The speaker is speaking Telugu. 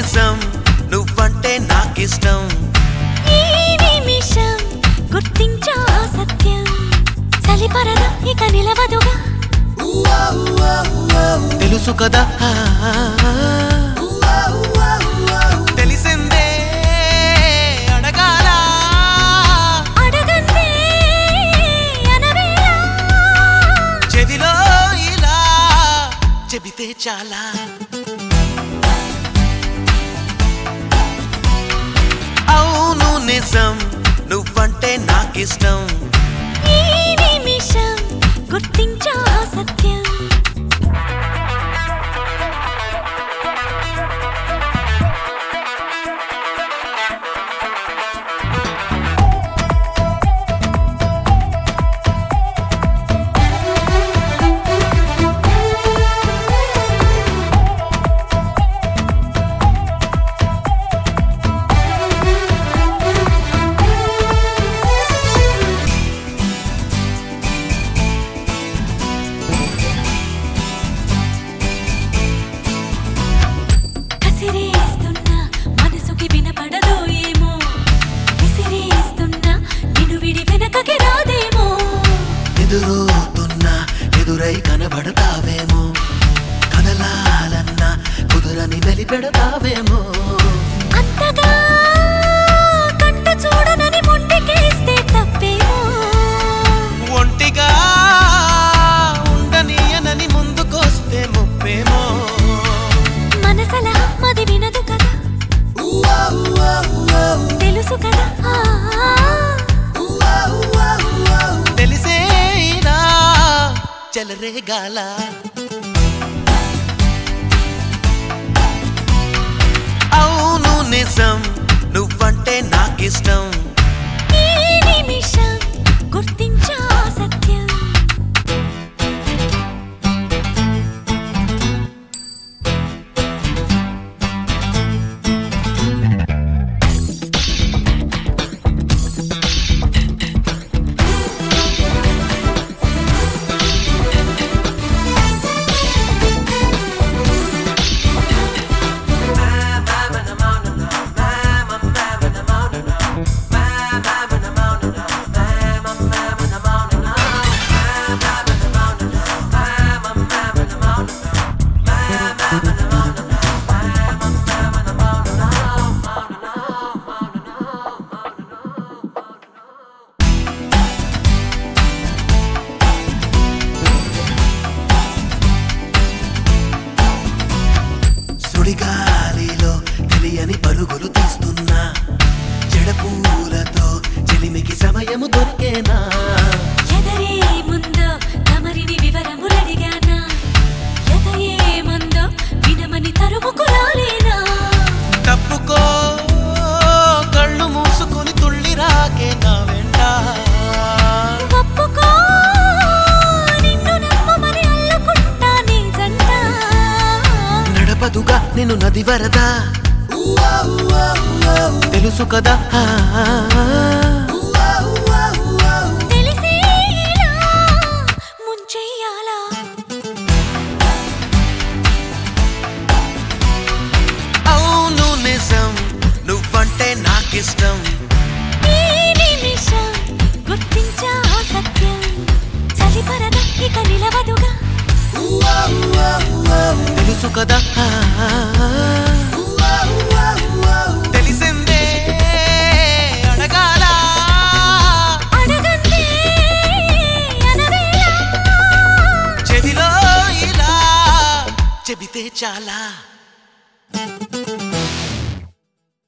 నిజం నువ్వంటే నాకిష్టం ఈ నిమిషం గుర్తించా సత్యం చలిపరద ఇక నిలవదుగా తెలుసు కదా తెలిసిందే అడగాల అడగందే అనవేళ చెవిలో ఇలా చెబితే చాలా అవును నిజం నువ్వంటే నాకిష్టం ఈ నిమిషం గుర్తించా సత్యం కసిరేస్తున్నా మనసుకి వినపడదో ఏమో విసిరేస్తున్నా నిన్ను విడి వెనకకి రాదేమో ఎదురవుతున్నా ఎదురై కనబడతావేమో కదలాలన్నా కుదురని వెలిపెడతావేమో అంతగా కంట చూడనని మొండికేస్తే తప్పేమో ఒంటిగా ఉండనీయనని ముందుకొస్తే ముప్పేమో మనసల మది వినదు కదా తెలుసు కదా ఆ, తెలిసేనా చెలరేగాల అవును నిజం నువ్వంటే నాకిష్టం ఈ నిమిషం గుర్తించా సత్యం సుడిగాలిలో తెలియని పరుగులు తీస్తున్నా జడపూలతో చెలిమికి సమయము దొరికేనా ఎదరే ముందో తమరిని వివరములడిగానా ఎదయే ముందో వినమని తరుముకు రాలేనా తప్పుకో కళ్ళు మూసుకుని తుళ్ళి రాకే నా వెంట ఒప్పుకో నిన్ను నమ్మమని అల్లుకుంటా నీ జంట నడపదుగా నేను నది వరద తెలుసు కదా తెలిసేలా ముంచెయ్యాలా అవును నిజం నువ్వంటే నాకిష్టం ఈ నిమిషం గుర్తించా సత్యం చలిపరద ఇక నిలవదుగా తెలుసు కదా తెలిసిందే అడగాల అడగందే అనవేళ చెవిలో ఇలా చెబితే చాలా